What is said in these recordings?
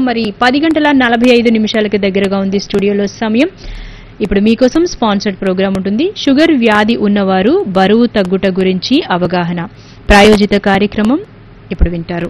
మరి పది గంటల నలభై ఐదు నిమిషాలకు దగ్గరగా ఉంది స్టూడియోలో సమయం ఇప్పుడు మీకోసం స్పాన్సర్డ్ ప్రోగ్రాం ఉంటుంది షుగర్ వ్యాధి ఉన్నవారు బరువు తగ్గుట గురించి అవగాహన ప్రాయోజిత కార్యక్రమం ఇప్పుడు వింటారు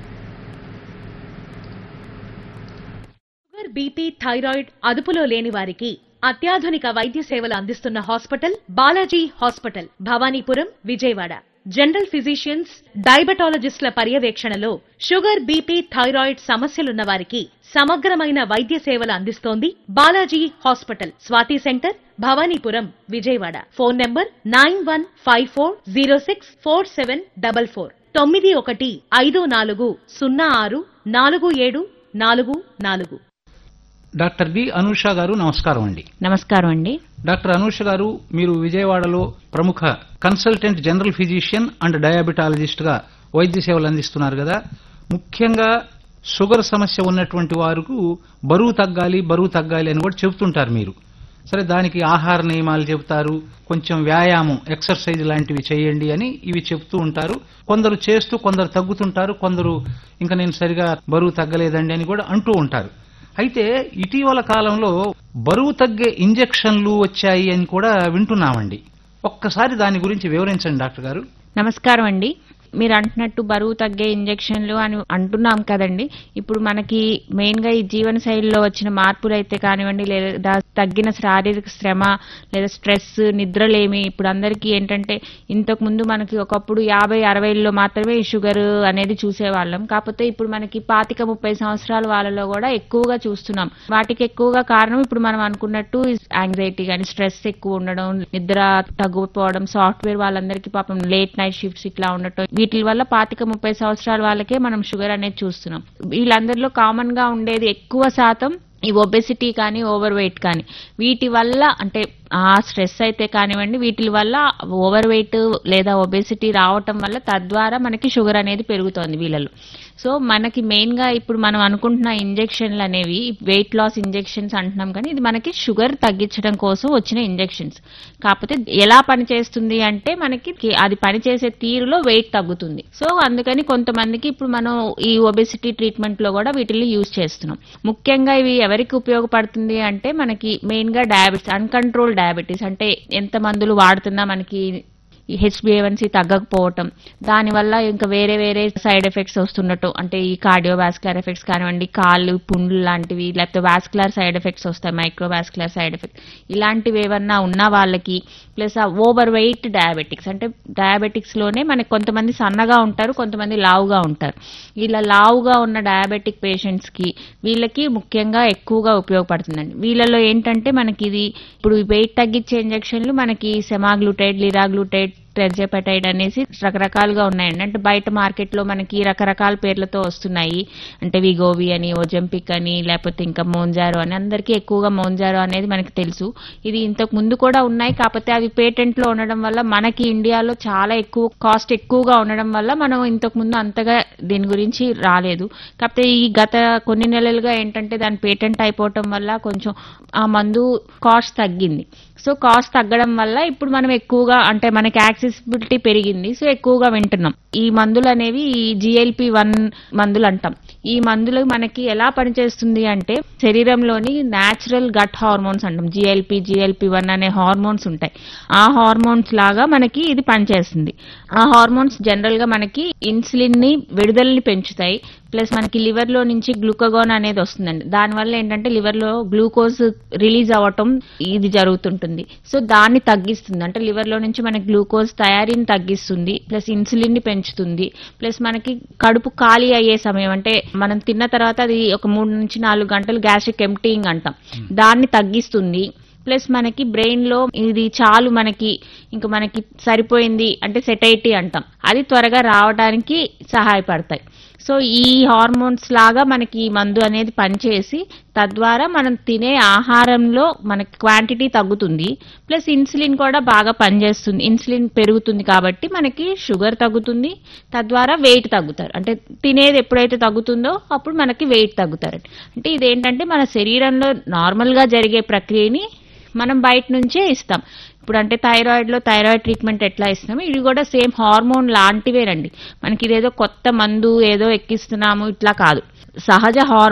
షుగర్ బీపీ థైరాయిడ్ అదుపులో లేని వారికి అత్యాధునిక వైద్య సేవలు అందిస్తున్న hospital Balaji hospital Bhavanipuram Vijayawada general physicians డయాబెటాలజిస్టుల పర్యవేక్షణలో షుగర్ బీపీ థైరాయిడ్ సమస్యలున్న వారికి సమగ్రమైన వైద్య సేవలు అందిస్తోంది Balaji hospital Swathi centre Bhavanipuram Vijayawada phone number nine one five four zero six four seven double four తొమ్మిది ఒకటి ఐదు నాలుగు సున్నా ఆరు నాలుగు ఏడు నాలుగు నాలుగు డాక్టర్ బి అనూష గారు నమస్కారం అండి నమస్కారం అండి డాక్టర్ అనూష గారు మీరు విజయవాడలో ప్రముఖ consultant general physician and diabetologist గా వైద్య సేవలు అందిస్తున్నారు కదా ముఖ్యంగా షుగర్ సమస్య ఉన్నటువంటి వారికి బరువు తగ్గాలి బరువు తగ్గాలి అని కూడా చెబుతుంటారు మీరు సరే దానికి ఆహార నియమాలు చెబుతారు కొంచెం వ్యాయామం ఎక్సర్సైజ్ లాంటివి చేయండి అని ఇవి చెప్తూ ఉంటారు కొందరు చేస్తూ కొందరు తగ్గుతుంటారు కొందరు ఇంకా నేను సరిగా బరువు తగ్గలేదండి అని కూడా అంటూ ఉంటారు అయితే ఇటీవల కాలంలో బరువు తగ్గే ఇంజెక్షన్లు వచ్చాయి అని కూడా వింటున్నామండి ఒక్కసారి దాని గురించి వివరించండి డాక్టర్ గారు నమస్కారం అండి మీరు అంటున్నట్టు బరువు తగ్గే ఇంజెక్షన్లు అని అంటున్నాం కదండి ఇప్పుడు మనకి మెయిన్ గా ఈ జీవన శైలిలో వచ్చిన మార్పులు అయితే కానివ్వండి లేదా తగ్గిన శారీరక శ్రమ లేదా స్ట్రెస్ నిద్రలేమి ఇప్పుడు అందరికీ ఏంటంటే ఇంతకు ముందు మనకి ఒకప్పుడు యాభై అరవైలో మాత్రమే ఈ షుగర్ అనేది చూసేవాళ్ళం కాకపోతే ఇప్పుడు మనకి పాతిక ముప్పై సంవత్సరాల వాళ్ళలో కూడా ఎక్కువగా చూస్తున్నాం వాటికి ఎక్కువగా కారణం ఇప్పుడు మనం అనుకున్నట్టు యాంగ్జైటీ కానీ స్ట్రెస్ ఎక్కువ ఉండడం నిద్ర తగ్గిపోవడం సాఫ్ట్వేర్ వాళ్ళందరికీ పాపం లేట్ నైట్ షిఫ్ట్స్ ఇట్లా ఉండటం వీటి వల్ల పాతిక ముప్పై సంవత్సరాల వాళ్ళకే మనం షుగర్ అనేది చూస్తున్నాం వీళ్ళందరిలో కామన్ గా ఉండేది ఎక్కువ శాతం ఈ ఒబెసిటీ కానీ ఓవర్ వెయిట్ కానీ వీటి వల్ల అంటే ఆ స్ట్రెస్ అయితే కానివ్వండి వీటి వల్ల ఓవర్ వెయిట్ లేదా ఒబెసిటీ రావటం వల్ల తద్వారా మనకి షుగర్ అనేది పెరుగుతోంది వీళ్ళలో సో మనకి మెయిన్ గా ఇప్పుడు మనం అనుకుంటున్న ఇంజెక్షన్లు అనేవి వెయిట్ లాస్ ఇంజెక్షన్స్ అంటున్నాం కానీ ఇది మనకి షుగర్ తగ్గించడం కోసం వచ్చిన ఇంజెక్షన్స్ కాకపోతే ఎలా పనిచేస్తుంది అంటే మనకి అది పనిచేసే తీరులో వెయిట్ తగ్గుతుంది సో అందుకని కొంతమందికి ఇప్పుడు మనం ఈ ఒబెసిటీ ట్రీట్మెంట్ లో కూడా వీటిని యూజ్ చేస్తున్నాం ముఖ్యంగా ఇవి ఎవరికి ఉపయోగపడుతుంది అంటే మనకి మెయిన్ గా డయాబెటీస్ అన్కంట్రోల్ డయాబెటీస్ అంటే ఎంత మందులు వాడుతున్నా మనకి ఈ హెచ్బిఏవన్సీ తగ్గకపోవటం దానివల్ల ఇంకా వేరే వేరే సైడ్ ఎఫెక్ట్స్ వస్తున్నట్టు అంటే ఈ కార్డియోవాస్కులర్ ఎఫెక్ట్స్ కానివ్వండి కాళ్ళు పుండ్లు లాంటివి లేకపోతే వాస్కులర్ సైడ్ ఎఫెక్ట్స్ వస్తాయి మైక్రోవాస్కులర్ సైడ్ ఎఫెక్ట్స్ ఇలాంటివి ఏమన్నా ఉన్న వాళ్ళకి ప్లస్ ఆ ఓవర్ వెయిట్ డయాబెటిక్స్ అంటే డయాబెటిక్స్ లోనే మనకి కొంతమంది సన్నగా ఉంటారు కొంతమంది లావుగా ఉంటారు ఇలా లావుగా ఉన్న డయాబెటిక్ పేషెంట్స్ కి వీళ్ళకి ముఖ్యంగా ఎక్కువగా ఉపయోగపడుతుందండి వీళ్ళలో ఏంటంటే మనకి ఇది ఇప్పుడు వెయిట్ తగ్గించే ఇంజెక్షన్లు మనకి సెమాగ్లూటైడ్ లిరాగ్లూటైడ్ టెర్జెపటైడ్ అనేసి రకరకాలుగా ఉన్నాయండి అంటే బయట మార్కెట్ లో మనకి రకరకాల పేర్లతో వస్తున్నాయి అంటే విగోవి అని ఓజంపిక్ అని లేకపోతే ఇంకా మోంజారో అని అందరికీ ఎక్కువగా మోంజారో అనేది మనకి తెలుసు ఇది ఇంతకు ముందు కూడా ఉన్నాయి కాకపోతే అవి పేటెంట్ లో ఉండడం వల్ల మనకి ఇండియాలో చాలా ఎక్కువ కాస్ట్ ఎక్కువగా ఉండడం వల్ల మనం ఇంతకు ముందు అంతగా దీని గురించి రాలేదు కాకపోతే ఈ గత కొన్ని నెలలుగా ఏంటంటే దాని పేటెంట్ అయిపోవటం వల్ల కొంచెం ఆ మందు కాస్ట్ తగ్గింది సో కాస్ట్ తగ్గడం వల్ల ఇప్పుడు మనం ఎక్కువగా అంటే మనకి యాక్సెసిబిలిటీ పెరిగింది సో ఎక్కువగా వింటున్నాం ఈ మందులు అనేవి ఈ జిఎల్పి వన్ మందులు అంటాం ఈ మందులు మనకి ఎలా పనిచేస్తుంది అంటే శరీరంలోని న్యాచురల్ గట్ హార్మోన్స్ అంటాం జిఎల్పి జిఎల్పి వన్ అనే హార్మోన్స్ ఉంటాయి ఆ హార్మోన్స్ లాగా మనకి ఇది పనిచేస్తుంది ఆ హార్మోన్స్ జనరల్ గా మనకి ఇన్సులిన్ ని విడుదలని పెంచుతాయి ప్లస్ మనకి లివర్ లో నుంచి గ్లూకగోన్ అనేది వస్తుందండి దానివల్ల ఏంటంటే లివర్ లో గ్లూకోజ్ రిలీజ్ అవ్వటం ఇది జరుగుతుంటుంది సో దాన్ని తగ్గిస్తుంది అంటే లివర్ లో నుంచి మనకి గ్లూకోజ్ తయారీని తగ్గిస్తుంది ప్లస్ ఇన్సులిన్ ని పెంచుతుంది ప్లస్ మనకి కడుపు ఖాళీ అయ్యే సమయం అంటే మనం తిన్న తర్వాత అది ఒక మూడు నుంచి నాలుగు గంటలు గ్యాస్ట్రిక్ ఎంప్టీయింగ్ అంటాం దాన్ని తగ్గిస్తుంది ప్లస్ మనకి బ్రెయిన్ లో ఇది చాలు మనకి ఇంకా మనకి సరిపోయింది అంటే సెటైటీ అంటాం అది త్వరగా రావడానికి సహాయపడతాయి సో ఈ హార్మోన్స్ లాగా మనకి ఈ మందు అనేది పనిచేసి తద్వారా మనం తినే ఆహారంలో మనకి క్వాంటిటీ తగ్గుతుంది ప్లస్ ఇన్సులిన్ కూడా బాగా పనిచేస్తుంది ఇన్సులిన్ పెరుగుతుంది కాబట్టి మనకి షుగర్ తగ్గుతుంది తద్వారా వెయిట్ తగ్గుతారు అంటే తినేది ఎప్పుడైతే తగ్గుతుందో అప్పుడు మనకి వెయిట్ తగ్గుతారు అంటే ఇదేంటంటే మన శరీరంలో నార్మల్ గా జరిగే ప్రక్రియని మనం బయట నుంచే ఇస్తాం ఇప్పుడు అంటే థైరాయిడ్ లో థైరాయిడ్ ట్రీట్మెంట్ ఎట్లా ఇస్తున్నాము ఇది కూడా సేమ్ హార్మోన్ లాంటివేనండి మనకి ఇదేదో కొత్త మందు ఏదో ఎక్కిస్తున్నాము ఇట్లా కాదు సహజ హార్మోన్